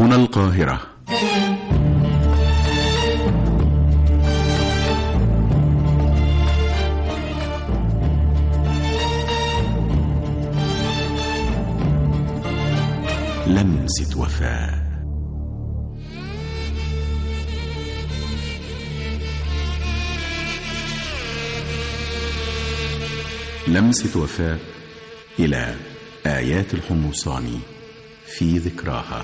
هنا القاهرة لمسة وفاء لمسة وفاء إلى آيات الحمصاني في ذكراها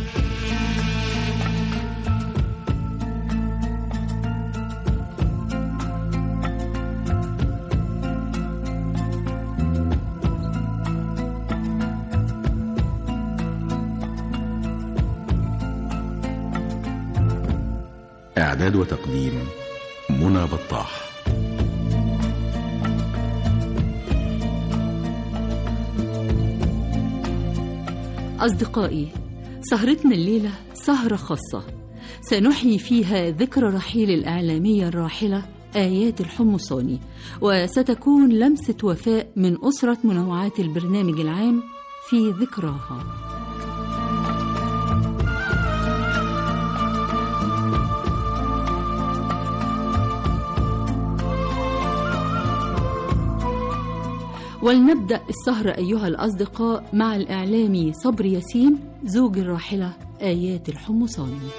إعداد وتقديم منى بطاح أصدقائي سهرتنا الليلة سهرة خاصة سنحيي فيها ذكرى رحيل الإعلامية الراحلة آيات الحمصاني وستكون لمسة وفاء من أسرة منوعات البرنامج العام في ذكراها ولنبدأ السهرة أيها الأصدقاء مع الإعلامي صبر ياسين زوج الراحلة آيات الحمصاني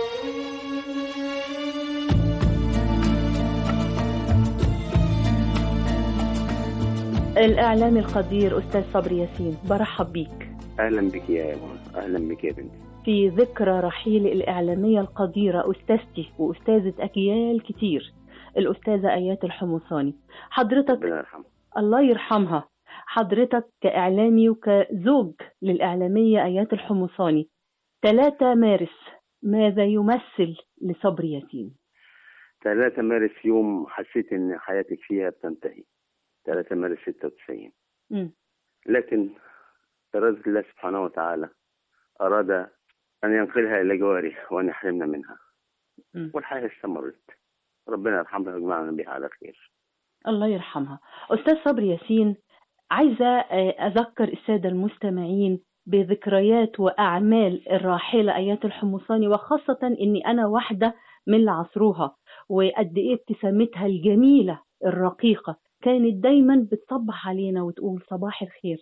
الإعلامي القدير أستاذ صبري ياسين برحب بيك اهلا بك يا منى اهلا بك يا بنتي في ذكرى رحيل الإعلامية القديرة أستاذتي وأستاذة أجيال كتير الأستاذة آيات الحمصاني حضرتك ربنا يرحمه الله يرحمها حضرتك كإعلامي وكزوج للإعلامية آيات الحمصاني 3 مارس ماذا يمثل لصبري ياسين 3 مارس يوم حسيت ان حياتك فيها بتنتهي 3 مارس 96 مم. لكن إرادة الله سبحانه وتعالى أراد أن ينقلها إلى جواره وأن يحرمنا منها مم. والحياة استمرت ربنا يرحمها ويجمعنا بها على خير الله يرحمها أستاذ صبري ياسين عايزة آه، أذكر السادة المستمعين بذكريات وأعمال الراحلة آيات الحمصاني وخاصة إني أنا واحدة من اللي عصروها وقد إيه ابتسامتها الجميلة الرقيقة كانت دايما بتصبح علينا وتقول صباح الخير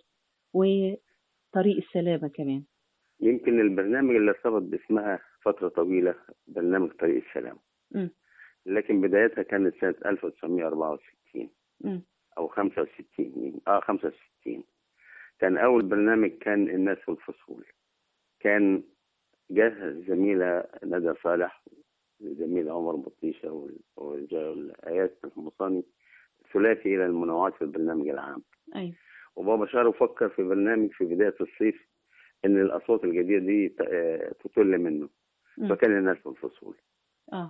وطريق السلامة كمان يمكن البرنامج اللي ارتبط باسمها فترة طويلة برنامج طريق السلام مم. لكن بدايتها كانت سنة 1964 مم. أو 65 آه 65 كان أول برنامج كان الناس والفصول كان جه الزميلة ندى صالح الزميل عمر بطيشة وال- والآيات الحمصاني ثلاثي إلى المنوعات في البرنامج العام أيوة وبابا شارو فكر في برنامج في بداية الصيف إن الأصوات الجديدة دي ت- آه، تطل منه مم. فكان الناس والفصول آه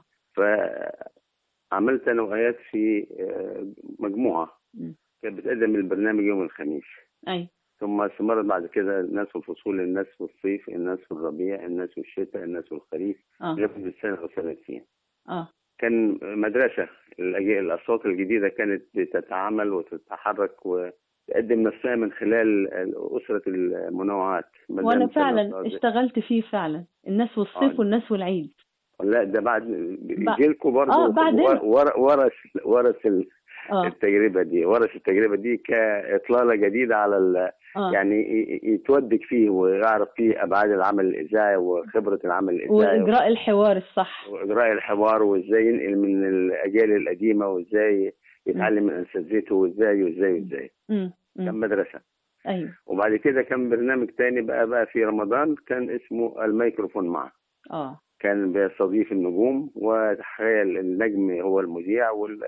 فعملت أنا وآيات في آه، مجموعة مم. كانت بتقدم البرنامج يوم الخميس أيوة ثم استمرت بعد كده الناس والفصول الناس والصيف الناس والربيع الناس والشتاء الناس والخريف آه لمدة سنة وسنتين آه كان مدرسة الأج- الأصوات الجديدة كانت بتتعامل وتتحرك وتقدم نفسها من خلال أسرة المنوعات مدام وانا سنة فعلا صادق. اشتغلت فيه فعلا الناس والصيف آه. والناس والعيد لا ده بعد بع- جيلكم برضه آه، بعدين. ور- ورث ورث ال- اه التجربة دي ورث التجربة دي كإطلالة جديدة على ال اه يعني ي- ي- يتودك فيه ويعرف فيه ابعاد العمل الاذاعي وخبره العمل الاذاعي واجراء الحوار الصح واجراء الحوار وازاي ينقل من الاجيال القديمه وازاي يتعلم من اساتذته وازاي وازاي وازاي امم كان أمم. مدرسه ايوه وبعد كده كان برنامج تاني بقى بقى في رمضان كان اسمه الميكروفون معه اه كان بيستضيف النجوم وتخيل النجم هو المذيع وال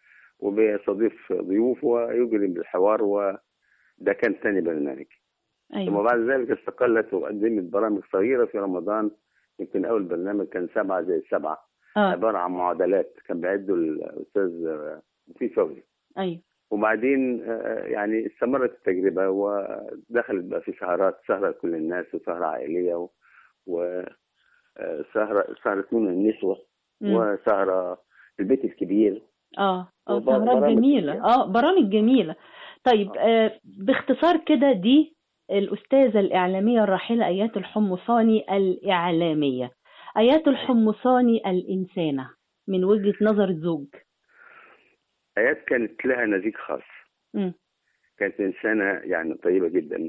وبيستضيف ضيوف ويجري بالحوار وده كان ثاني برنامج ثم ايوه بعد ذلك استقلت وقدمت برامج صغيرة في رمضان يمكن أول برنامج كان سبعة زي السبعة اه عبارة عن معادلات كان بيعده الأستاذ آه، مفيد فوزي ايوه وبعدين آه، يعني استمرت التجربة ودخلت بقى في سهرات سهرة كل الناس وسهرة عائلية و- وسهرة سهرة نون النسوة مم. وسهرة البيت الكبير اه اه وبر- سهرات برامج جميلة كتير. اه برامج جميلة طيب آه باختصار كده دي الأستاذة الإعلامية الراحلة آيات الحمصاني الإعلامية آيات الحمصاني الإنسانة من وجهة نظر الزوج آيات كانت لها نزيج خاص مم. كانت إنسانة يعني طيبة جدا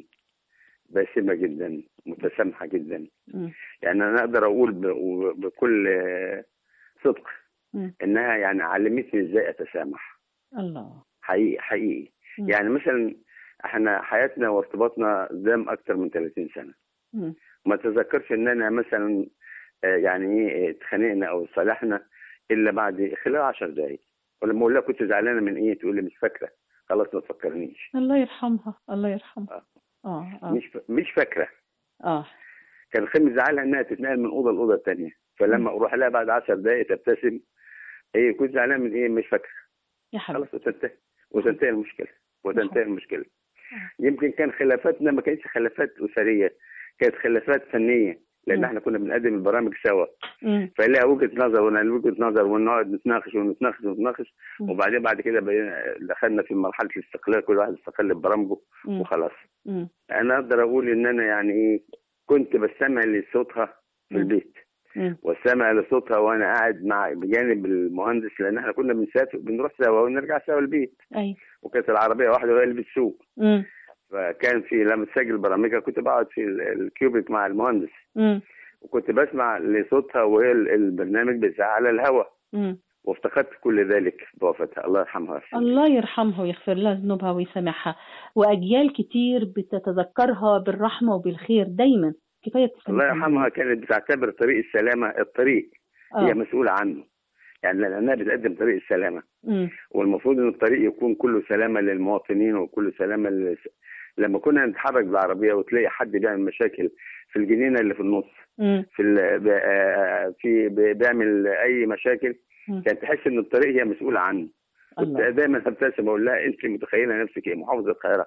باسمة جدا متسامحة جدا مم. يعني أنا أقدر أقول ب- بكل آه، صدق مم. إنها يعني علمتني إزاي أتسامح الله حقيقي حقيقي مم. يعني مثلا احنا حياتنا وارتباطنا دام اكتر من 30 سنه مم. ما تذكرش ان انا مثلا آه، يعني ايه اتخانقنا او صالحنا الا بعد خلال 10 دقائق ولما اقول لها كنت زعلانه من ايه تقول لي مش فاكره خلاص ما تفكرنيش الله يرحمها الله يرحمها آه. اه اه مش ف... مش فاكره اه كان خير مزعلها انها تتنقل من اوضه لاوضه الثانيه فلما اروح لها بعد 10 دقائق تبتسم ايه كنت زعلان من ايه مش فاكره يا حبيبي خلاص وتنتهي وتنتهي المشكله وتنتهي المشكله يمكن كان خلافاتنا ما كانتش خلافات اسريه كانت خلافات فنيه لان مم. احنا كنا بنقدم البرامج سوا مم. فلها وجهه نظر وانا لها وجهه نظر ونقعد نتناقش ونتناقش ونتناقش مم. وبعدين بعد كده بقينا دخلنا في مرحله الاستقلال كل واحد استقل ببرامجه مم. وخلاص مم. انا اقدر اقول ان انا يعني ايه كنت بستمع لصوتها في مم. البيت مم. واستمع لصوتها وانا قاعد مع بجانب المهندس لان احنا كنا بنسافر بنروح سوا ونرجع سوا البيت اي وكانت العربيه واحده وهي اللي بتسوق مم. فكان في لما تسجل برامجها كنت بقعد في ال- الكيوبيك مع المهندس مم. وكنت بسمع لصوتها وهي ال- البرنامج بيذاع على الهواء مم. وافتقدت كل ذلك بوفتها الله يرحمها الله يرحمها ويغفر لها ذنوبها ويسامحها واجيال كتير بتتذكرها بالرحمه وبالخير دايما كفايه تسلم الله يرحمها كانت بتعتبر طريق السلامه الطريق هي اه مسؤوله عنه يعني لانها بتقدم طريق السلامه مم. والمفروض ان الطريق يكون كله سلامه للمواطنين وكله سلامه لل... لما كنا نتحرك بالعربيه وتلاقي حد بيعمل مشاكل في الجنينه اللي في النص مم. في ال... ب... آه، في ب... بيعمل اي مشاكل مم. كانت تحس ان الطريق هي مسؤوله عنه كنت الله دايما ابتسم اقول لها انت متخيله نفسك ايه محافظه القاهره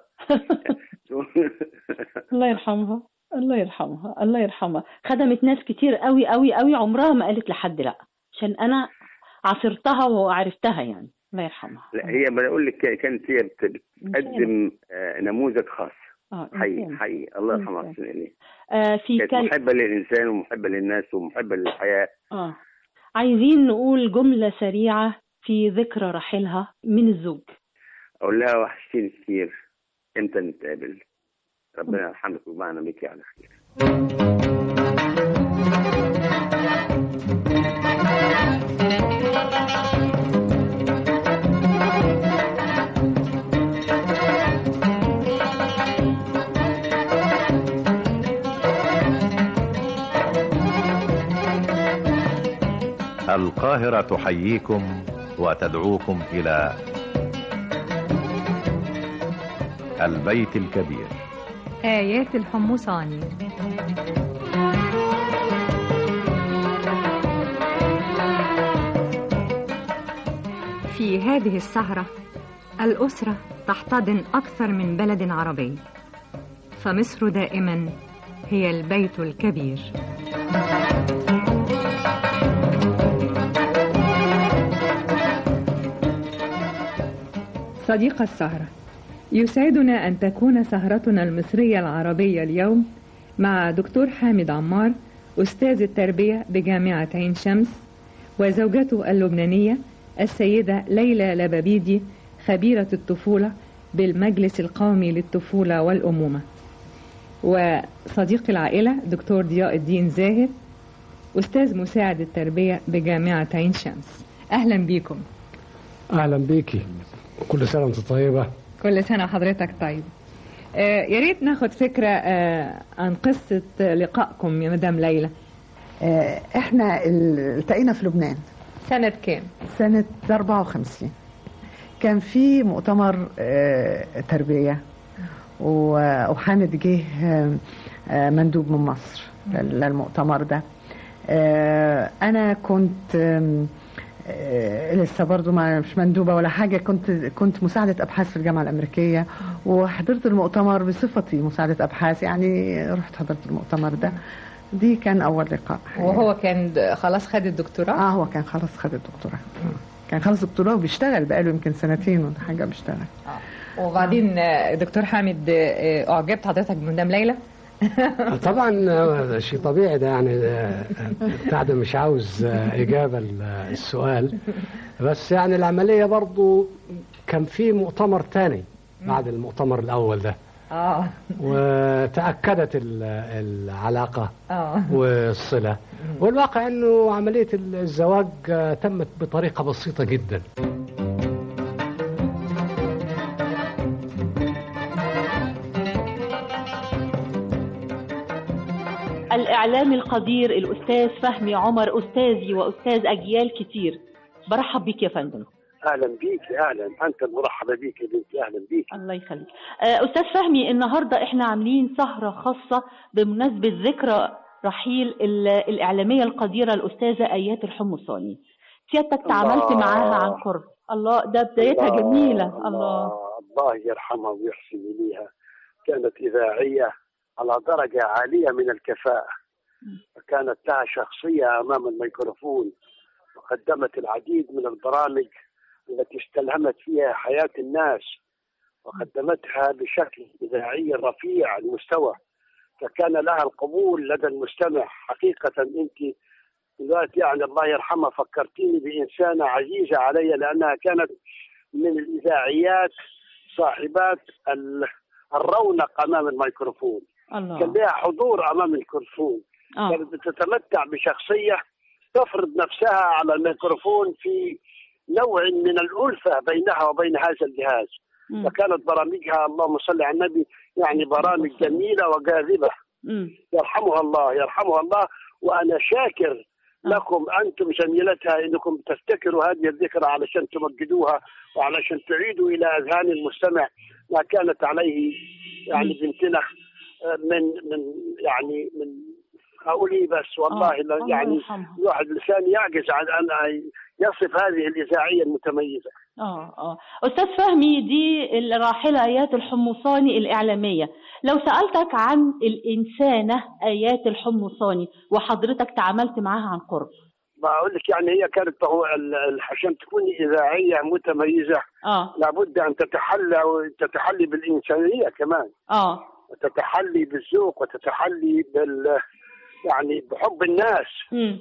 الله يرحمها الله يرحمها الله يرحمها خدمت ناس كتير قوي قوي قوي عمرها ما قالت لحد لا عشان انا عاصرتها وعرفتها يعني الله يرحمها لا هي بقول لك كانت هي بت- بتقدم آه، نموذج خاص اه حقيقي إنسان. حقيقي الله يرحمها إنسان. ويحسن اليه آه في كانت كل... محبه للانسان ومحبه للناس ومحبه للحياه اه عايزين نقول جملة سريعة في ذكرى رحيلها من الزوج اقول لها وحشتيني كتير امتى نتقابل ربنا يرحمك ويجمعنا بيك على خير القاهرة تحييكم وتدعوكم إلى البيت الكبير آيات الحمصاني في هذه السهرة الأسرة تحتضن أكثر من بلد عربي فمصر دائما هي البيت الكبير صديق السهرة يسعدنا أن تكون سهرتنا المصرية العربية اليوم مع دكتور حامد عمار أستاذ التربية بجامعة عين شمس وزوجته اللبنانية السيدة ليلى لبابيدي خبيرة الطفولة بالمجلس القومي للطفولة والأمومة وصديق العائلة دكتور ضياء الدين زاهر أستاذ مساعد التربية بجامعة عين شمس أهلا بكم اهلا بيكي كل سنه وانت طيبه كل سنة وحضرتك طيب آه يا ريت ناخد فكرة آه عن قصة لقائكم يا مدام ليلى آه، احنا ال- التقينا في لبنان سنة كام؟ سنة 54 كان في مؤتمر آه، تربية و- وحامد جه آه، آه، مندوب من مصر لل- للمؤتمر ده آه، انا كنت آم، آه، لسه برضو ما مش مندوبة ولا حاجة كنت كنت مساعدة أبحاث في الجامعة الأمريكية وحضرت المؤتمر بصفتي مساعدة أبحاث يعني رحت حضرت المؤتمر ده دي كان أول لقاء وهو كان د- خلاص خد الدكتوراه اه هو كان خلاص خد الدكتوراه كان خلص الدكتوراه وبيشتغل بقاله يمكن سنتين ولا حاجه بيشتغل وبعدين آه، دكتور حامد آه، اعجبت حضرتك بمدام ليلى طبعا آه، شيء طبيعي ده يعني آه، بتاع ده مش عاوز آه، إجابة السؤال بس يعني العملية برضو كان في مؤتمر تاني بعد المؤتمر الأول ده اه وتأكدت ال- العلاقة اه والصلة والواقع أنه عملية الزواج آه، تمت بطريقة بسيطة جدا الإعلامي القدير الأستاذ فهمي عمر أستاذي وأستاذ أجيال كتير برحب بيك يا فندم اهلا بيك اهلا انت المرحبه بيك يا بنتي اهلا بيك الله يخليك آه، أستاذ فهمي النهاردة إحنا عاملين سهرة خاصة بمناسبة ذكرى رحيل ال- الإعلامية القديرة الأستاذة آيات الحمصاني سيادتك تعاملت الله. معاها عن قرب الله ده بدايتها الله، جميلة الله الله يرحمها ويحسن اليها كانت اذاعيه على درجه عاليه من الكفاءه كانت لها شخصيه امام الميكروفون وقدمت العديد من البرامج التي استلهمت فيها حياه الناس وقدمتها بشكل اذاعي رفيع المستوى فكان لها القبول لدى المستمع حقيقه انت دلوقتي يعني الله يرحمها فكرتيني بإنسانة عزيزة علي لأنها كانت من الإذاعيات صاحبات ال- الرونق أمام الميكروفون كان الله لها حضور أمام الميكروفون آه. كانت بتتمتع بشخصية تفرض نفسها على الميكروفون في نوع من الألفة بينها وبين هذا الجهاز مم. فكانت برامجها اللهم صل على النبي يعني برامج جميلة وجاذبة مم. يرحمها الله يرحمها الله وانا شاكر لكم انتم زميلتها انكم تفتكروا هذه الذكرى علشان تمجدوها وعلشان تعيدوا الى اذهان المستمع ما كانت عليه يعني بنتنا آه، من من يعني من اقول ايه بس والله آه، لا الله يعني يرحمها. الواحد لسان يعجز عن ان يصف هذه الاذاعيه المتميزه اه اه استاذ فهمي دي الراحله ايات الحمصاني الاعلاميه لو سالتك عن الانسانه ايات الحمصاني وحضرتك تعاملت معاها عن قرب بقول لك يعني هي كانت هو ال- ال- عشان تكوني اذاعيه متميزه اه لابد ان تتحلى وتتحلي بالانسانيه كمان اه وتتحلي بالذوق وتتحلي بال يعني بحب الناس امم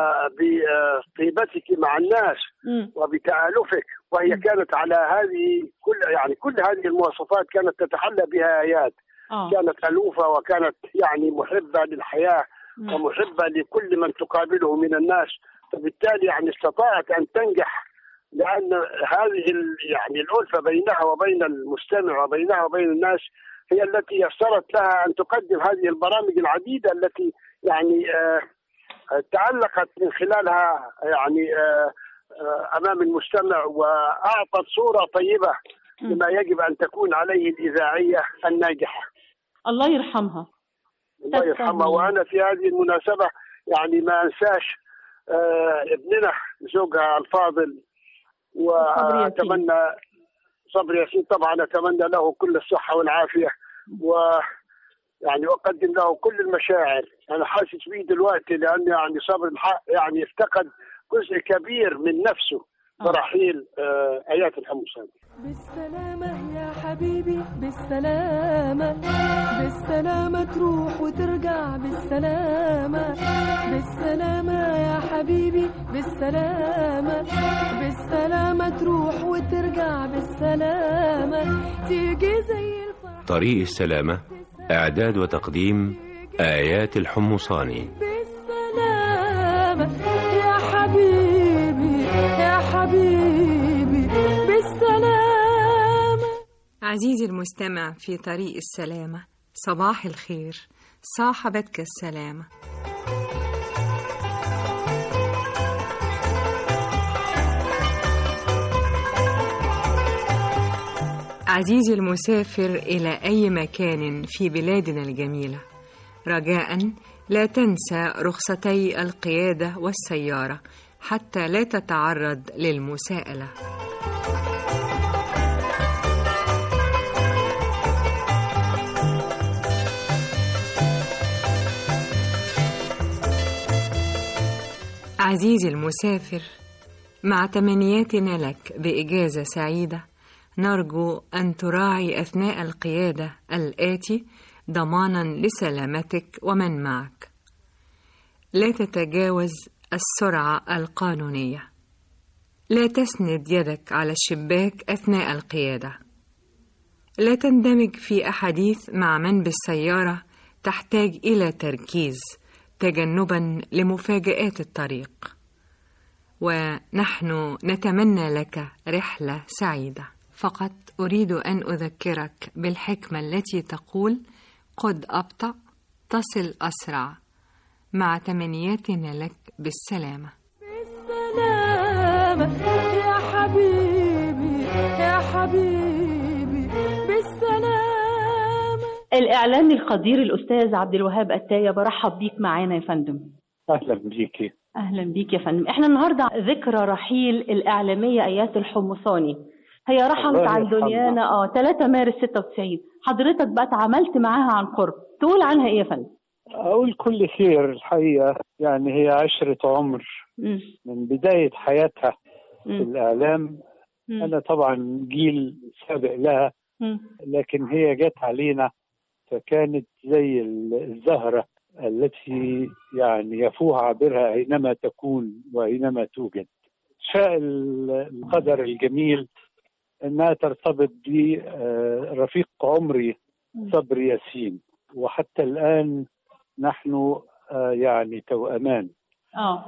وبطيبتك مع الناس امم وبتآلفك وهي كانت على هذه كل يعني كل هذه المواصفات كانت تتحلى بها ايات اه كانت ألوفة وكانت يعني محبة للحياة مم. ومحبة لكل من تقابله من الناس فبالتالي يعني استطاعت أن تنجح لأن هذه ال- يعني الألفة بينها وبين المستمع وبينها وبين الناس هي التي يسرت لها أن تقدم هذه البرامج العديدة التي يعني آه، آه، تعلقت من خلالها يعني آه، آه، أمام المستمع وأعطت صورة طيبة لما يجب أن تكون عليه الإذاعية الناجحة الله يرحمها الله يرحمها تسلم. وانا في هذه المناسبه يعني ما انساش آه ابننا زوجها الفاضل صبري ياسين. واتمنى صبري ياسين طبعا اتمنى له كل الصحه والعافيه و يعني اقدم له كل المشاعر انا حاسس بيه دلوقتي لان يعني صبر الحق يعني افتقد جزء كبير من نفسه برحيل آه ايات الحمصاني بالسلامة يا حبيبي بالسلامة بالسلامة تروح وترجع بالسلامة بالسلامة يا حبيبي بالسلامة بالسلامة تروح وترجع بالسلامة تيجي زي الفرح طريق السلامة إعداد وتقديم آيات الحمصاني بالسلامة يا حبيبي يا حبيبي بالسلامة عزيزي المستمع في طريق السلامة صباح الخير صاحبتك السلامة عزيزي المسافر إلى أي مكان في بلادنا الجميلة رجاء لا تنسى رخصتي القيادة والسيارة حتى لا تتعرض للمساءلة عزيزي المسافر مع تمنياتنا لك بإجازة سعيدة نرجو أن تراعي أثناء القيادة الآتي ضمانا لسلامتك ومن معك لا تتجاوز السرعة القانونية لا تسند يدك على الشباك أثناء القيادة لا تندمج في أحاديث مع من بالسيارة تحتاج إلى تركيز تجنبا لمفاجآت الطريق ونحن نتمنى لك رحلة سعيدة فقط أريد أن أذكرك بالحكمة التي تقول قد أبطأ تصل أسرع مع تمنياتنا لك بالسلامة بالسلامة يا حبيبي يا حبيبي بالسلامة الإعلامي القدير الأستاذ عبد الوهاب التاية برحب بيك معانا يا فندم اهلا بيكي أهلا بيك يا فندم احنا النهاردة ذكرى رحيل الإعلامية آيات الحمصاني هي رحلت الله عن يرحمها. دنيانا اه 3 مارس 96 حضرتك بقى اتعاملت معاها عن قرب تقول عنها ايه يا فندم؟ اقول كل خير الحقيقه يعني هي عشره عمر مم. من بدايه حياتها في مم. الاعلام مم. انا طبعا جيل سابق لها مم. لكن هي جت علينا فكانت زي ال- الزهره التي يعني يفوه عبرها اينما تكون واينما توجد شاء ال- القدر الجميل انها ترتبط برفيق عمري صبر ياسين وحتى الان نحن آه، يعني توأمان اه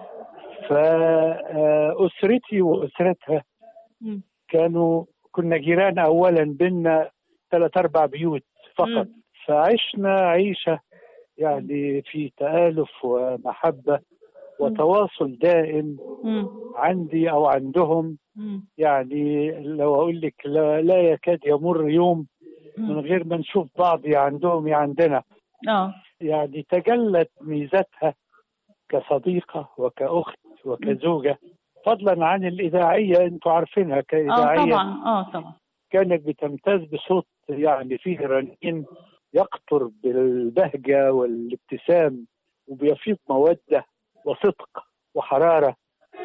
فأسرتي وأسرتها مم. كانوا كنا جيران أولا بينا ثلاث أربع بيوت فقط مم. فعشنا عيشة يعني في تآلف ومحبة وتواصل دائم مم. عندي أو عندهم مم. يعني لو أقول لك لا, لا يكاد يمر يوم من غير ما نشوف بعض يا عندهم يا عندنا اه يعني تجلت ميزتها كصديقة وكأخت وكزوجة فضلا عن الإذاعية أنتوا عارفينها اه كإذاعية طبعا اه طبعا كانت بتمتاز بصوت يعني فيه رنين يقطر بالبهجة والابتسام وبيفيض مودة وصدق وحرارة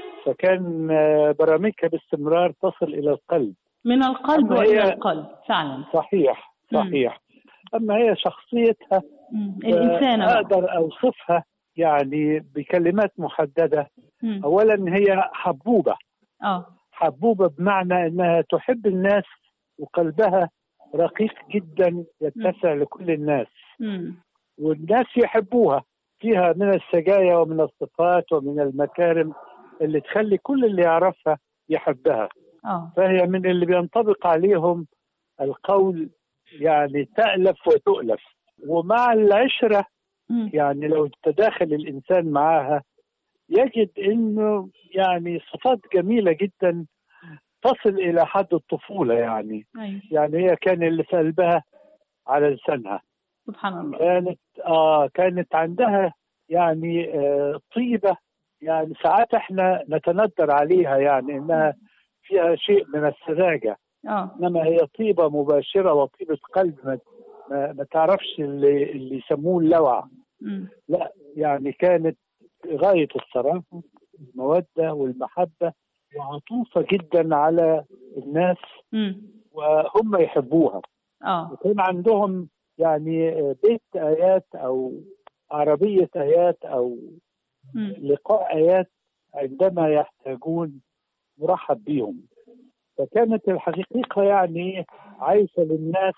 فكان آه، برامجها باستمرار تصل إلى القلب من القلب أما والى هي- القلب فعلا صحيح صحيح أما هي شخصيتها مم. الانسانه بقى. أقدر أوصفها يعني بكلمات محددة مم. أولا هي حبوبة اه حبوبة بمعنى أنها تحب الناس وقلبها رقيق جدا يتسع لكل الناس مم. والناس يحبوها فيها من السجايا ومن الصفات ومن المكارم اللي تخلي كل اللي يعرفها يحبها اه فهي من اللي بينطبق عليهم القول يعني تألف وتؤلف ومع العشرة مم. يعني لو تداخل الإنسان معها يجد أنه يعني صفات جميلة جدا تصل إلى حد الطفولة يعني ايوه يعني هي كان اللي في قلبها على لسانها سبحان الله كانت آه كانت عندها يعني آه طيبة يعني ساعات احنا نتندر عليها يعني انها فيها شيء من السذاجة اه انما هي طيبة مباشرة وطيبة قلب ما, ما, ما تعرفش اللي, اللي يسموه اللوع مم. لا يعني كانت غاية الصراحة المودة والمحبة وعطوفة جدا على الناس مم. وهم يحبوها اه وكان عندهم يعني بيت آيات أو عربية آيات أو مم. لقاء آيات عندما يحتاجون مرحب بهم فكانت الحقيقة يعني عايشة للناس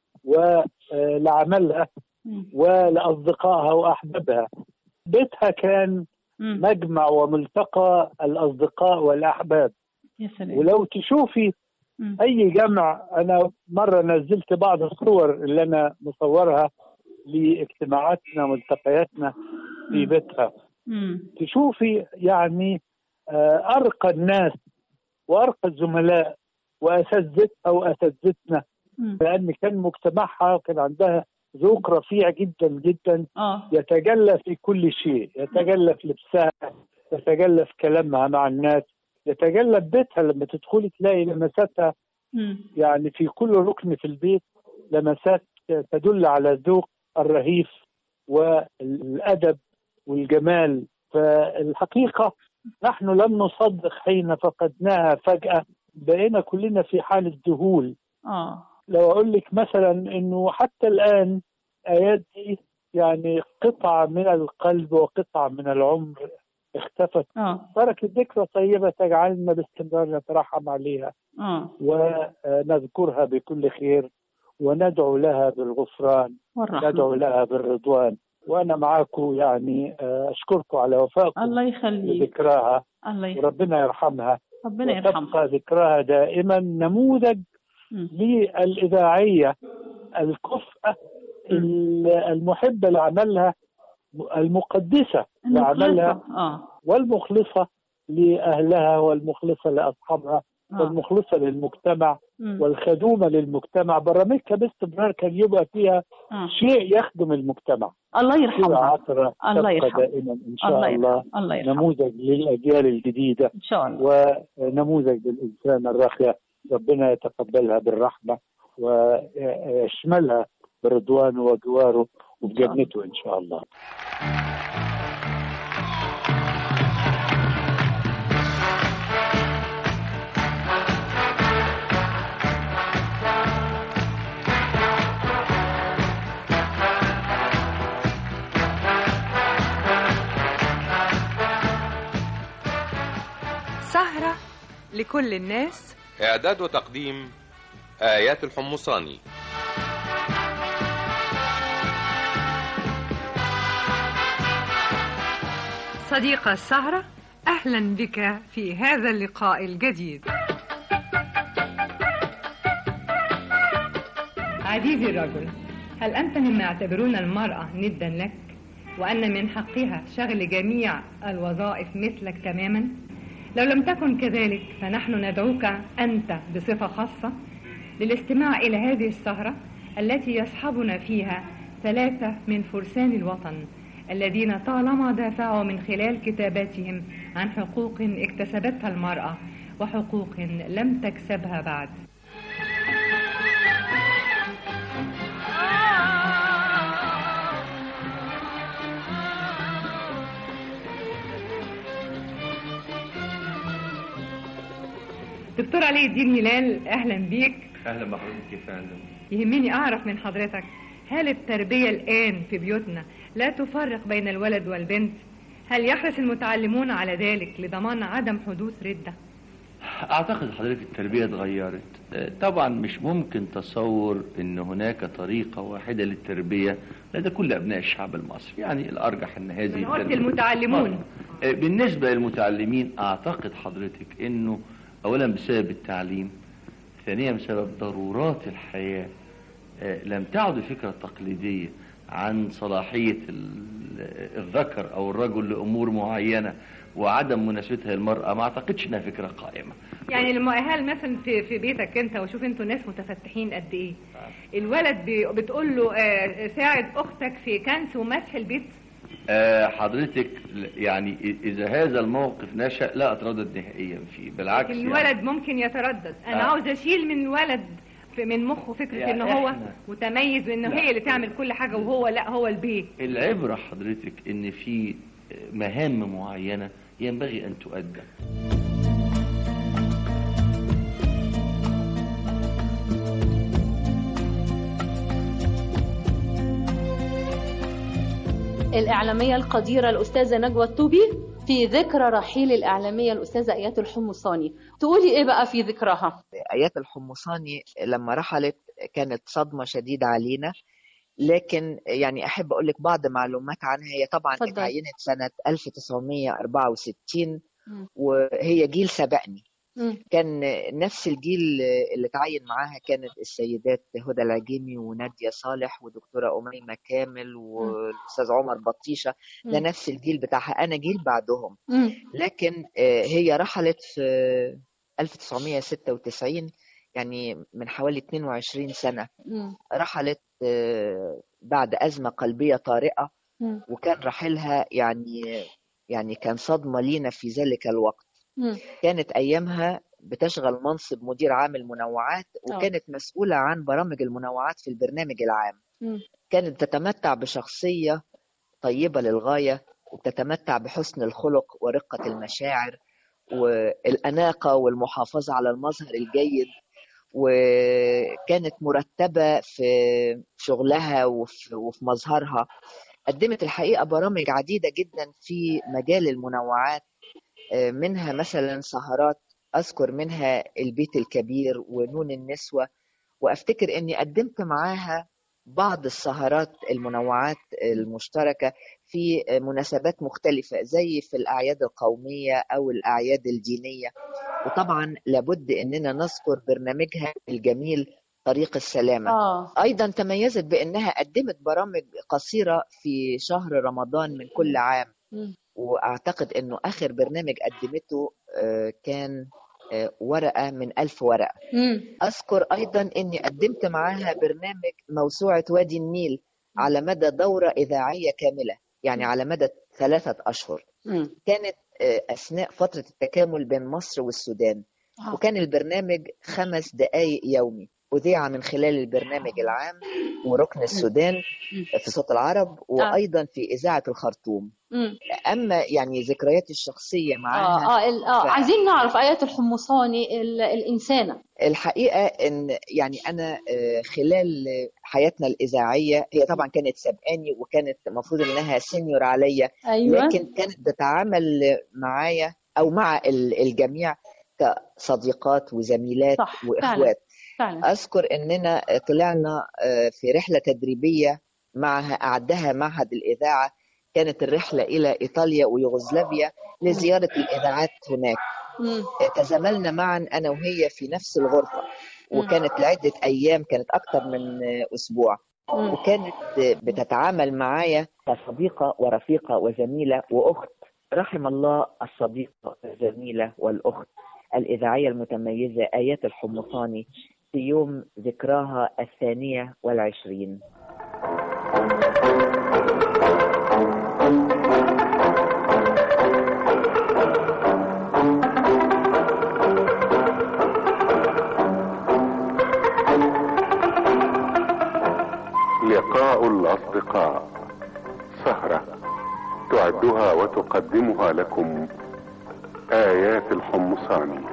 ولعملها مم. ولأصدقائها وأحبابها بيتها كان مم. مجمع وملتقى الأصدقاء والأحباب يا سلام ولو تشوفي مم. اي جمع انا مره نزلت بعض الصور اللي انا مصورها لاجتماعاتنا وملتقياتنا في بيتها مم. تشوفي يعني آه، ارقى الناس وارقى الزملاء واساتذتها واساتذتنا مم. لان كان مجتمعها كان عندها ذوق رفيع جدا جدا اه يتجلى في كل شيء يتجلى في لبسها يتجلى في كلامها مع الناس يتجلى في بيتها لما تدخلي تلاقي لمساتها مم. يعني في كل ركن في البيت لمسات تدل على الذوق الرهيف والادب والجمال فالحقيقه نحن لم نصدق حين فقدناها فجاه بقينا كلنا في حالة ذهول اه لو أقول لك مثلا إنه حتى الآن آيات دي يعني قطعة من القلب وقطعة من العمر اختفت اه تركت ذكرى طيبة تجعلنا باستمرار نترحم عليها اه ونذكرها بكل خير وندعو لها بالغفران والرحمة. ندعو لها بالرضوان وأنا معاكم يعني آه، أشكركم على وفائكم الله يخليك بذكراها الله يخليك وربنا يرحمها ربنا يرحمها وتبقى ذكراها دائما نموذج للإذاعية الكفءة ال- المحبة لعملها المقدسة لعملها المخلصة اه والمخلصة لأهلها والمخلصة لأصحابها آه. والمخلصة للمجتمع مم. والخدومة للمجتمع برامجها باستمرار كان يبقى فيها آه. شيء يخدم المجتمع الله كده يرحمها عطرة الله تبقى يرحمها. دائما إن شاء الله الله يرحمها. الله يرحمها. نموذج للأجيال الجديدة إن شاء الله ونموذج للإنسان الراقية ربنا يتقبلها بالرحمة ويشملها برضوانه وجواره وبجنته إن شاء الله سهرة لكل الناس إعداد وتقديم آيات الحمصاني صديقة السهرة أهلا بك في هذا اللقاء الجديد عزيزي الرجل هل أنت مما يعتبرون المرأة ندا لك وأن من حقها شغل جميع الوظائف مثلك تماما لو لم تكن كذلك فنحن ندعوك أنت بصفة خاصة للاستماع إلى هذه السهرة التي يصحبنا فيها ثلاثة من فرسان الوطن الذين طالما دافعوا من خلال كتاباتهم عن حقوق اكتسبتها المرأة وحقوق لم تكسبها بعد دكتور علي الدين هلال أهلا بيك اهلا بحضرتك يا فندم يهمني أعرف من حضرتك هل التربية الآن في بيوتنا لا تفرق بين الولد والبنت؟ هل يحرص المتعلمون على ذلك لضمان عدم حدوث ردة؟ اعتقد حضرتك التربيه اتغيرت آه، طبعا مش ممكن تصور ان هناك طريقه واحده للتربيه لدى كل ابناء الشعب المصري يعني الارجح ان هذه أنا قلت التربية- المتعلمون. آه، بالنسبه للمتعلمين اعتقد حضرتك انه اولا بسبب التعليم ثانيا بسبب ضرورات الحياه آه، لم تعد الفكره التقليديه عن صلاحيه ال- الذكر او الرجل لامور معينه وعدم مناسبتها للمراه ما اعتقدش انها فكره قائمه يعني المؤهل مثلا في في بيتك انت وشوف انتوا ناس متفتحين قد ايه الولد بي- بتقول له آه، ساعد اختك في كنس ومسح البيت آه، حضرتك ل- يعني إ- إذا هذا الموقف نشأ لا أتردد نهائيا فيه بالعكس لكن يعني الولد ممكن يتردد انا آه. عاوز اشيل من الولد في- من مخه فكره يعني ان هو إحنا- متميز وان لا. هي اللي تعمل كل حاجه وهو لا هو البيت العبرة حضرتك إن في مهام معينة ينبغي أن تؤدى الإعلامية القديرة الأستاذة نجوى الطوبي في ذكرى رحيل الإعلامية الأستاذة آيات الحمصاني تقولي إيه بقى في ذكرها؟ آيات الحمصاني لما رحلت كانت صدمة شديدة علينا لكن يعني أحب أقول لك بعض معلومات عنها هي طبعا اتفضل. اتعينت سنة 1964 مم. وهي جيل سبقني مم. كان نفس الجيل اللي تعين معاها كانت السيدات هدى العجيمي ونادية صالح ودكتورة أميمة كامل والأستاذ عمر بطيشة ده مم. نفس الجيل بتاعها أنا جيل بعدهم مم. لكن آه، هي رحلت في 1996 يعني من حوالي 22 سنة مم. رحلت آه، بعد أزمة قلبية طارئة مم. وكان رحيلها يعني يعني كان صدمة لينا في ذلك الوقت مم. كانت أيامها بتشغل منصب مدير عام المنوعات وكانت مسؤولة عن برامج المنوعات في البرنامج العام مم. كانت تتمتع بشخصية طيبة للغاية وتتمتع بحسن الخلق ورقة المشاعر والأناقة والمحافظة على المظهر الجيد وكانت مرتبة في شغلها وفي, وفي مظهرها قدمت الحقيقة برامج عديدة جدا في مجال المنوعات آه، منها مثلا سهرات أذكر منها البيت الكبير ونون النسوة وأفتكر أني قدمت معاها بعض السهرات المنوعات المشتركة في مناسبات مختلفة زي في الأعياد القومية أو الأعياد الدينية وطبعا لابد أننا نذكر برنامجها الجميل طريق السلامة آه. أيضا تميزت بأنها قدمت برامج قصيرة في شهر رمضان من كل عام مم. وأعتقد أنه آخر برنامج قدمته آه، كان آه، ورقة من ألف ورقة مم. أذكر أيضا أني قدمت معاها برنامج موسوعة وادي النيل على مدى دورة إذاعية كاملة يعني على مدى ثلاثة أشهر مم. كانت آه، أثناء فترة التكامل بين مصر والسودان آه. وكان البرنامج خمس دقايق يومي أذيع من خلال البرنامج العام وركن السودان في صوت العرب وأيضا في إذاعة الخرطوم مم. أما يعني ذكرياتي الشخصية اه معاها اه, ال- آه. ف- عايزين نعرف ايات الحمصاني ال- الانسانه الحقيقة إن يعني أنا آه، خلال حياتنا الإذاعية هي طبعا كانت سبقاني وكانت المفروض إنها سينيور عليا أيوة. لكن كانت بتتعامل معايا أو مع ال- الجميع كصديقات وزميلات صح، وإخوات فعلا أذكر إننا طلعنا آه، في رحلة تدريبية معها أعدها معهد الإذاعة كانت الرحلة إلى إيطاليا ويوغوسلافيا لزيارة الإذاعات هناك مم. تزاملنا معا أنا وهي في نفس الغرفة مم. وكانت لعدة أيام كانت أكثر من أسبوع مم. وكانت بتتعامل معايا كصديقة ورفيقة وزميلة وأخت رحم الله الصديقة الزميلة والأخت الإذاعية المتميزة آيات الحمصاني في يوم ذكراها الثانية والعشرين لقاء الأصدقاء سهرة تعدها وتقدمها لكم آيات الحمصاني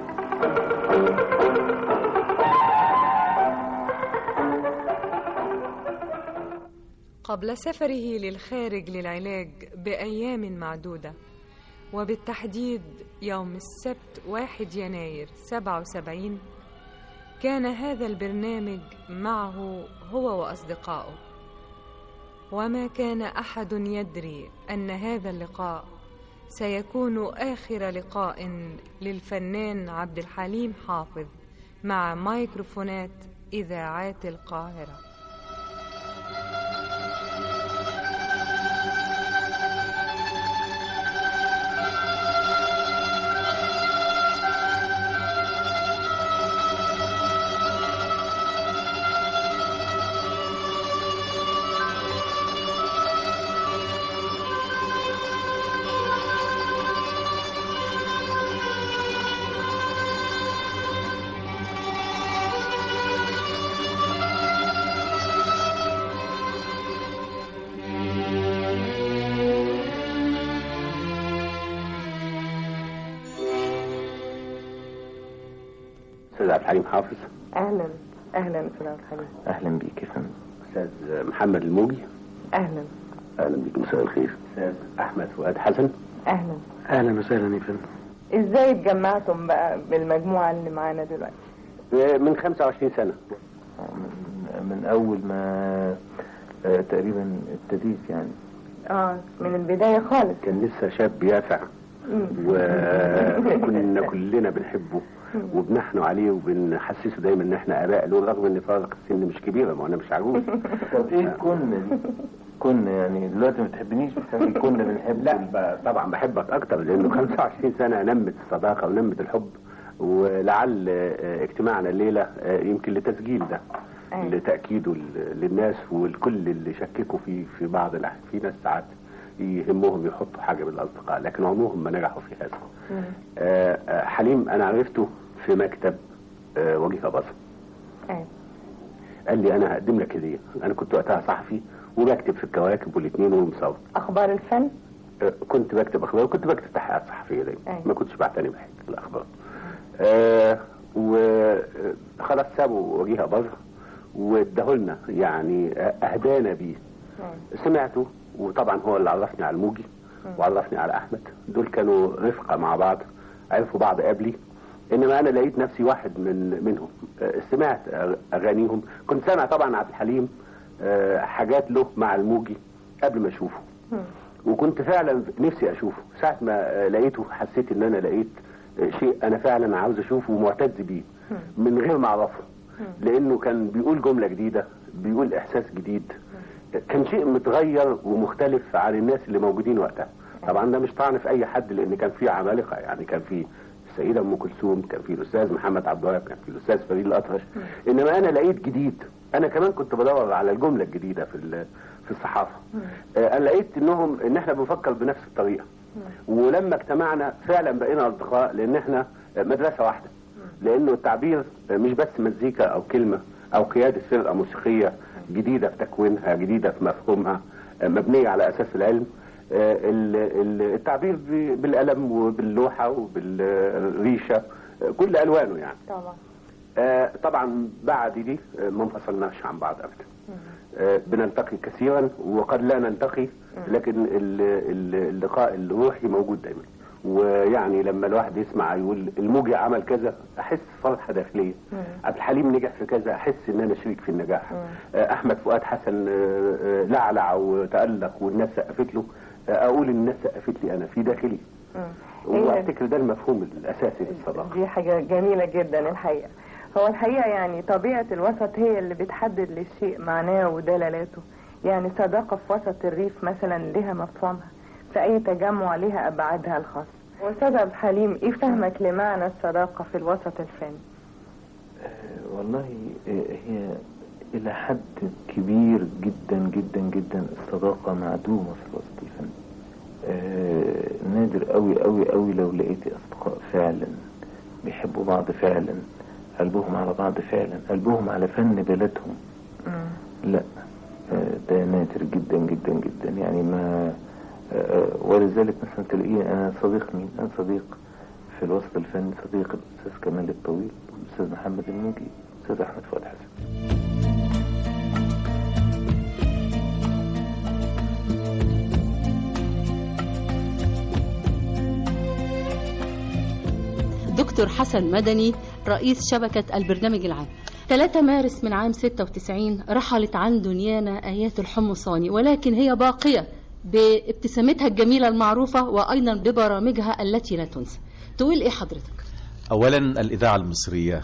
قبل سفره للخارج للعلاج بأيام معدودة وبالتحديد يوم السبت 1 يناير 77 كان هذا البرنامج معه هو وأصدقائه وما كان أحد يدري أن هذا اللقاء سيكون آخر لقاء للفنان عبد الحليم حافظ مع ميكروفونات إذاعات القاهرة استاذ عبد الحليم حافظ اهلا اهلا استاذ عبد الحليم اهلا بيك يا فندم استاذ محمد الموجي اهلا اهلا بيك مساء الخير استاذ احمد فؤاد حسن اهلا اهلا وسهلا يا فندم ازاي اتجمعتم بقى بالمجموعه اللي معانا دلوقتي من 25 سنه من اول ما آه، تقريبا ابتديت يعني اه من البدايه خالص كان لسه شاب يافع مم. وكنا كلنا بنحبه وبنحنوا عليه وبنحسسه دايما ان احنا اباء له رغم ان فارق السن مش كبيره ما انا مش عجوز طب ايه كنا دي؟ كنا يعني دلوقتي ما تحبنيش بس يعني كنا بنحب لا ب- طبعا بحبك اكتر لانه 25 سنه نمت الصداقه ونمت الحب ولعل آه، اجتماعنا الليله آه، يمكن لتسجيل ده أيوة. لتاكيده ل- للناس والكل اللي شككوا فيه في بعض الأحيان في ناس ساعات يهمهم يحطوا حاجه بالاصدقاء لكن عمرهم ما نجحوا في هذا مم. آه، آه، حليم انا عرفته في مكتب آه، وجيه بصر أيوة. قال لي انا هقدم لك هديه انا كنت وقتها صحفي وبكتب في الكواكب والاثنين والمصور اخبار الفن آه، كنت بكتب اخبار وكنت بكتب تحقيقات صحفيه دايما أيوة. ما كنتش بعتني بحاجه لا بيها بره واداهولنا يعني اهدانا بيه سمعته وطبعا هو اللي عرفني على الموجي وعرفني على احمد دول كانوا رفقه مع بعض عرفوا بعض قبلي انما انا لقيت نفسي واحد من منهم آه، سمعت اغانيهم كنت سامع طبعا عبد الحليم آه، حاجات له مع الموجي قبل ما اشوفه وكنت فعلا نفسي اشوفه ساعه ما آه، لقيته حسيت ان انا لقيت آه، شيء انا فعلا عاوز اشوفه ومعتز بيه من غير ما اعرفه لانه كان بيقول جمله جديده بيقول احساس جديد كان شيء متغير ومختلف عن الناس اللي موجودين وقتها طبعا ده مش طعن في اي حد لان كان في عمالقه يعني كان في السيده ام كلثوم كان في الاستاذ محمد عبد الوهاب كان في الاستاذ فريد الاطرش انما انا لقيت جديد انا كمان كنت بدور على الجمله الجديده في ال- في الصحافه آه، انا لقيت انهم ان احنا بنفكر بنفس الطريقه ولما اجتمعنا فعلا بقينا اصدقاء لان احنا مدرسه واحده لانه التعبير مش بس مزيكا او كلمه او قياده فرقه موسيقيه جديده في تكوينها جديده في مفهومها مبنيه على اساس العلم آه، ال- ال- التعبير ب- بالقلم وباللوحه وبالريشه آه، كل الوانه يعني طبعا آه، طبعا بعد دي آه، ما انفصلناش عن بعض ابدا آه، بنلتقي كثيرا وقد لا نلتقي لكن ال- ال- اللقاء الروحي موجود دايما ويعني لما الواحد يسمع يقول الموجي عمل كذا احس فرحه داخليه عبد الحليم نجح في كذا احس ان انا شريك في النجاح آه، احمد فؤاد حسن آه، آه، لعلع وتالق والناس سقفت له آه، اقول الناس سقفت لي انا في داخلي وافتكر ده المفهوم الاساسي للصداقه دي حاجة جميلة جدا الحقيقة هو الحقيقة يعني طبيعة الوسط هي اللي بتحدد للشيء معناه ودلالته يعني صداقة في وسط الريف مثلا لها مفهومها في أي تجمع لها أبعادها الخاصة وأستاذ عبد الحليم إيه فهمك لمعنى الصداقة في الوسط الفني؟ والله آه، هي إلى حد كبير جدا جدا جدا الصداقة معدومة في الوسط الفني آه، نادر قوي قوي قوي لو لقيتي أصدقاء فعلا بيحبوا بعض فعلا قلبهم على بعض فعلا قلبهم على فن بلدهم لا آه، ده نادر جدا جدا جدا يعني ما آه، ولذلك مثلا تلاقيه انا صديق مين انا صديق في الوسط الفني صديق الاستاذ كمال الطويل والاستاذ محمد الموجي الاستاذ احمد فؤاد حسن دكتور حسن مدني رئيس شبكة البرنامج العام 3 مارس من عام 96 رحلت عن دنيانا آيات الحمصاني ولكن هي باقية بابتسامتها الجميلة المعروفة وأيضا ببرامجها التي لا تنسى تقول إيه حضرتك؟ أولا الإذاعة المصرية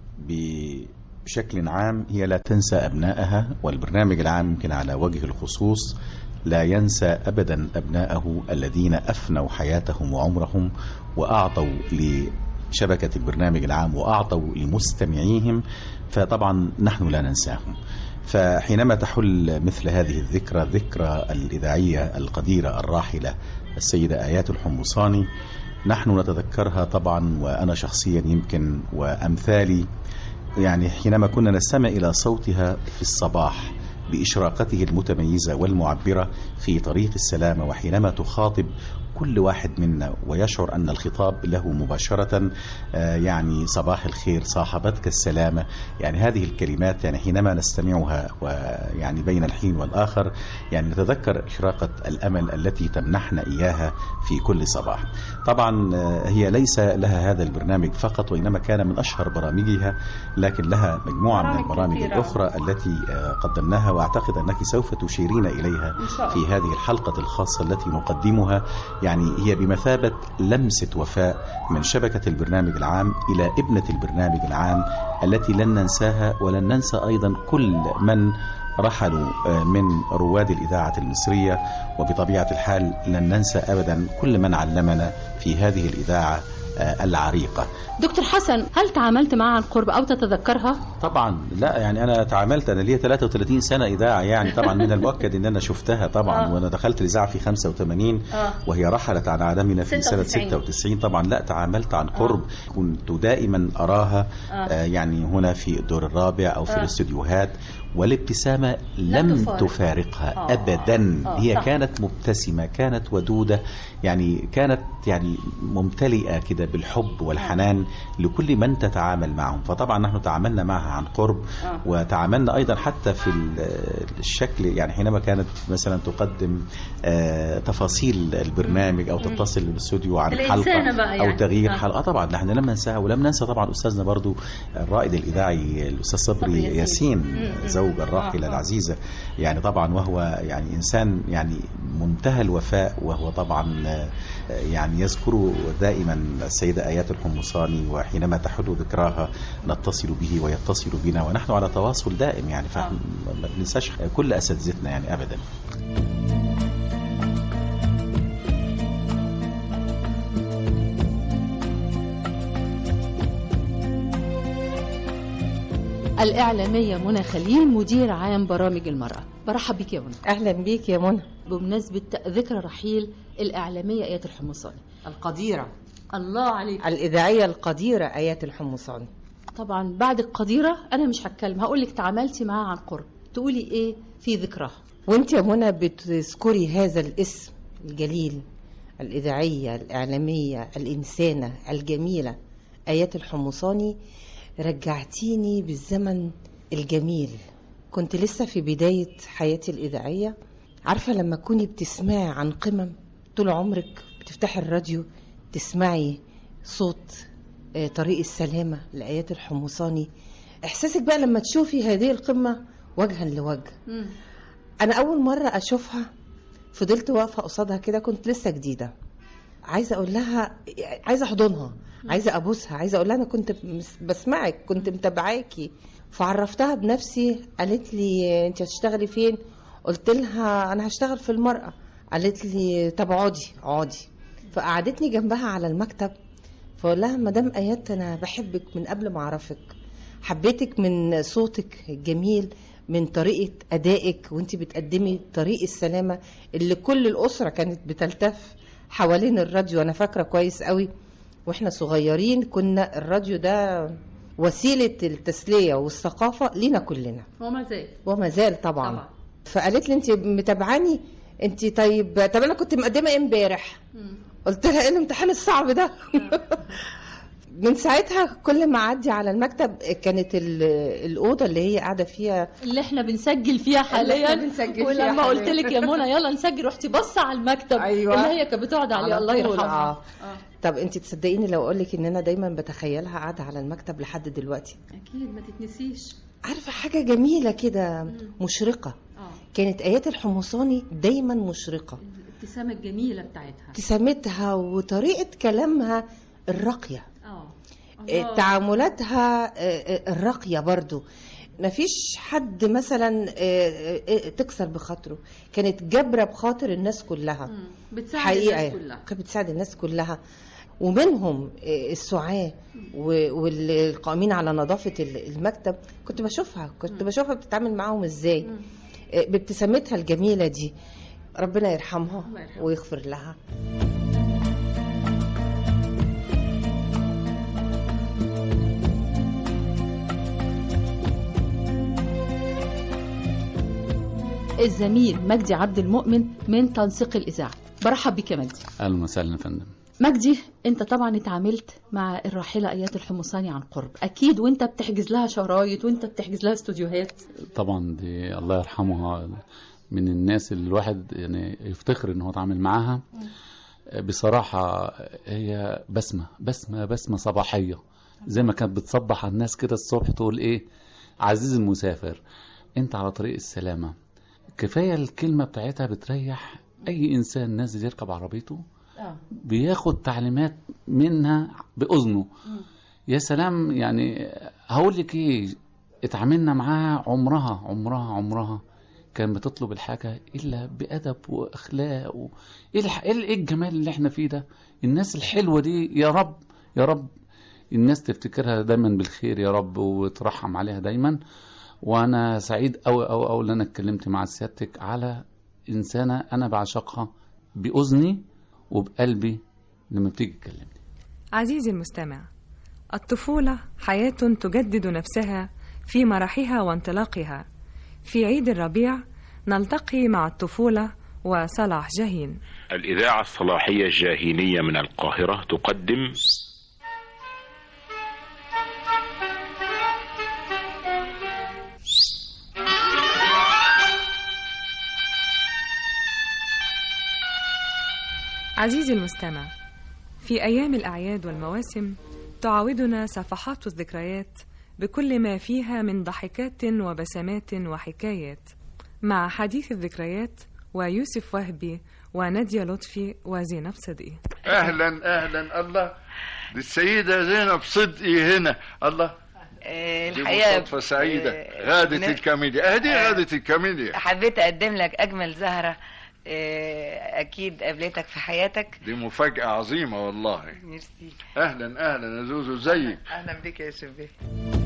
بشكل عام هي لا تنسى أبنائها والبرنامج العام يمكن على وجه الخصوص لا ينسى أبدا أبنائه الذين أفنوا حياتهم وعمرهم وأعطوا لشبكة البرنامج العام وأعطوا لمستمعيهم فطبعا نحن لا ننساهم فحينما تحل مثل هذه الذكرى ذكرى الإذاعية القديرة الراحلة السيدة آيات الحمصاني نحن نتذكرها طبعا وأنا شخصيا يمكن وأمثالي يعني حينما كنا نستمع إلى صوتها في الصباح بإشراقته المتميزة والمعبرة في طريق السلامة وحينما تخاطب كل واحد منا ويشعر أن الخطاب له مباشرة آه، يعني صباح الخير صاحبتك السلامة يعني هذه الكلمات يعني حينما نستمعها ويعني بين الحين والآخر يعني نتذكر إشراقة الأمل التي تمنحنا إياها في كل صباح طبعا آه، هي ليس لها هذا البرنامج فقط وإنما كان من أشهر برامجها لكن لها مجموعة من برامج البرامج كثيرة. الأخرى التي آه، قدمناها وأعتقد أنك سوف تشيرين إليها إن شاء في الله. هذه الحلقة الخاصة التي نقدمها يعني هي بمثابة لمسة وفاء من شبكة البرنامج العام إلى ابنة البرنامج العام التي لن ننساها ولن ننسى أيضا كل من رحلوا آه، من رواد الإذاعة المصرية وبطبيعة الحال لن ننسى أبدا كل من علمنا في هذه الإذاعة آه، العريقة دكتور حسن هل تعاملت معها عن قرب أو تتذكرها؟ طبعا لا يعني انا تعاملت انا ليا 33 سنه اذاعه يعني طبعا من المؤكد ان انا شفتها طبعا آه. وانا دخلت الاذاعه في 85 آه. وهي رحلت عن عالمنا في سنه 96. 96 طبعا لا تعاملت عن قرب كنت دائما اراها آه. آه يعني هنا في الدور الرابع او في آه. الاستديوهات والابتسامة لم تفارق. تفارقها آه. أبدا آه، هي صح. كانت مبتسمة كانت ودودة يعني كانت يعني ممتلئة كده بالحب والحنان لكل من تتعامل معهم فطبعا نحن تعاملنا معها عن قرب آه. وتعاملنا أيضا حتى في ال- الشكل يعني حينما كانت مثلا تقدم آه، تفاصيل البرنامج أو تتصل بالاستوديو عن الإنسانة حلقة بقى أو يعني. تغيير آه. حلقة طبعا نحن لم ننساها ولم ننسى طبعا أستاذنا برضو الرائد الإذاعي الأستاذ صبري صبري ياسين. ياسين مم. زوج الراحلة آه، آه. العزيزة يعني طبعا وهو يعني إنسان يعني منتهى الوفاء وهو طبعا آه، يعني يذكر دائما السيدة آيات الحمصاني وحينما تحل ذكراها نتصل به ويتصل بنا ونحن على تواصل دائم يعني فما بننساش كل أساتذتنا يعني أبدا الإعلامية منى خليل مدير عام برامج المرأة برحب بك يا منى أهلا بيك يا منى بمناسبة ذكرى رحيل الإعلامية آيات الحمصاني القديرة الله عليك الإذاعية القديرة آيات الحمصاني طبعا بعد القديرة أنا مش هتكلم هقول لك تعاملتي معاها عن قرب تقولي إيه في ذكرها وانت يا منى بتذكري هذا الاسم الجليل الإذاعية الإعلامية الإنسانة الجميلة آيات الحمصاني رجعتيني بالزمن الجميل كنت لسه في بداية حياتي الإذاعية عارفة لما تكوني بتسمعي عن قمم طول عمرك بتفتحي الراديو تسمعي صوت آه، طريق السلامة لآيات الحمصاني إحساسك بقى لما تشوفي هذه القمة وجها لوجه انا اول مره اشوفها فضلت واقفه قصادها كده كنت لسه جديده عايزه اقول لها عايزه احضنها عايزه ابوسها عايزه اقول لها انا كنت مس- بسمعك كنت متابعاكي فعرفتها بنفسي قالت لي انت هتشتغلي فين قلت لها انا هشتغل في المرأة قالت لي طب اقعدي اقعدي فقعدتني جنبها على المكتب فقول لها مدام ايات انا بحبك من قبل ما اعرفك حبيتك من صوتك الجميل من طريقة أدائك وانت بتقدمي طريق السلامة اللي كل الأسرة كانت بتلتف حوالين الراديو أنا فاكرة كويس قوي واحنا صغيرين كنا الراديو ده وسيلة التسلية والثقافة لينا كلنا وما زال وما زال طبعا, طبعا. فقالت لي انت متابعاني انت طيب طب انا كنت مقدمه ايه امبارح قلت لها ايه الامتحان الصعب ده من ساعتها كل ما اعدي على المكتب كانت ال- الاوضه اللي هي قاعده فيها اللي احنا بنسجل فيها حاليا احنا بنسجل فيها ولما حاليا. قلت لك يا منى يلا نسجل رحتي بص على المكتب أيوة. اللي هي كانت بتقعد عليه على الله طول، يرحمها آه. طب انت تصدقيني لو اقول لك ان انا دايما بتخيلها قاعده على المكتب لحد دلوقتي اكيد ما تتنسيش عارفه حاجه جميله كده مشرقه اه كانت ايات الحمصاني دايما مشرقه الابتسامه الجميله بتاعتها ابتسامتها وطريقه كلامها الراقيه اه آه، تعاملاتها آه، آه، الراقية برضو مفيش حد مثلا آه، آه، تكسر بخاطره كانت جابرة بخاطر الناس كلها بتساعد حقيقة الناس كلها كانت بتساعد الناس كلها ومنهم آه، السعاة و- والقائمين على نظافة ال- المكتب كنت بشوفها كنت بشوفها بتتعامل معاهم ازاي آه، بابتسامتها الجميلة دي ربنا يرحمها ويغفر لها الزميل مجدي عبد المؤمن من تنسيق الاذاعه برحب بك يا مجدي اهلا وسهلا يا فندم مجدي انت طبعا اتعاملت مع الراحله ايات الحمصاني عن قرب اكيد وانت بتحجز لها شرايط وانت بتحجز لها استوديوهات طبعا دي الله يرحمها من الناس اللي الواحد يعني يفتخر ان هو اتعامل معاها بصراحة هي بسمة بسمة بسمة صباحية زي ما كانت بتصبح على الناس كده الصبح تقول ايه عزيز المسافر انت على طريق السلامة كفاية الكلمة بتاعتها بتريح اي انسان نازل يركب عربيته بياخد تعليمات منها بأذنه يا سلام يعني هقول لك ايه اتعاملنا معاها عمرها عمرها عمرها كان بتطلب الحاجة إلا بأدب وأخلاق و... إيه, الح... إيه الجمال اللي إحنا فيه ده الناس الحلوة دي يا رب يا رب الناس تفتكرها دايما بالخير يا رب وترحم عليها دايما وأنا سعيد أوي أوي أوي إن أنا اتكلمت مع سيادتك على إنسانة أنا بعشقها بأذني وبقلبي لما بتيجي تكلمني عزيزي المستمع الطفولة حياة تجدد نفسها في مرحها وانطلاقها في عيد الربيع نلتقي مع الطفولة وصلاح جاهين الإذاعة الصلاحية الجاهينية من القاهرة تقدم عزيزي المستمع في أيام الأعياد والمواسم تعاودنا صفحات الذكريات بكل ما فيها من ضحكات وبسمات وحكايات مع حديث الذكريات ويوسف وهبي ونادية لطفي وزينب صدقي اهلا اهلا الله دي السيده زينب صدقي هنا الله آه، دي الحقيقة مصادفه سعيده آه، غاده ن- الكاميليا اهدي آه. غاده الكاميليا حبيت أقدم لك أجمل زهرة آه، أكيد قابلتك في حياتك دي مفاجاه عظيمه والله ميرسي اهلا اهلا يا زوزو زيك أهلا بك يا يوسف بيه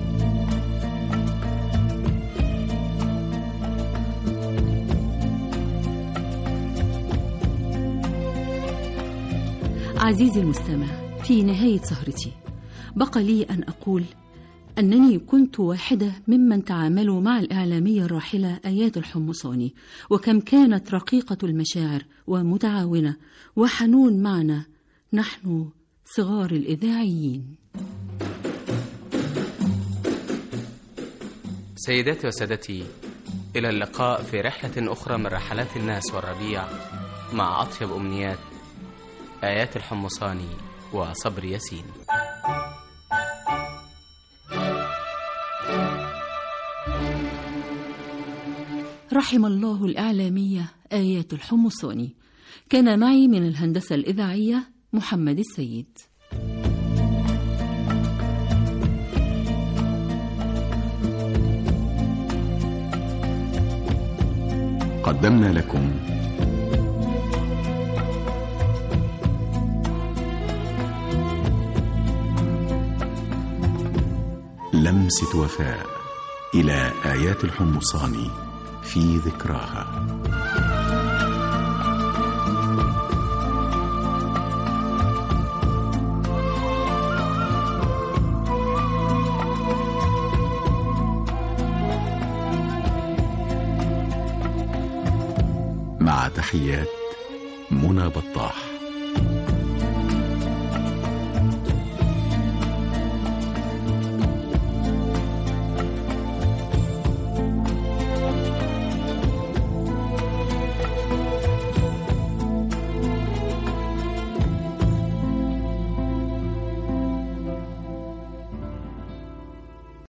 عزيزي المستمع في نهاية سهرتي بقى لي أن أقول أنني كنت واحدة ممن تعاملوا مع الإعلامية الراحلة آيات الحمصاني وكم كانت رقيقة المشاعر ومتعاونة وحنون معنا نحن صغار الإذاعيين سيداتي وسادتي إلى اللقاء في رحلة أخرى من رحلات الناس والربيع مع أطيب أمنيات آيات الحمصاني وصبر ياسين رحم الله الإعلامية آيات الحمصاني كان معي من الهندسة الإذاعية محمد السيد قدمنا لكم لمسة وفاء إلى آيات الحمصاني في ذكراها مع تحيات منى بطاح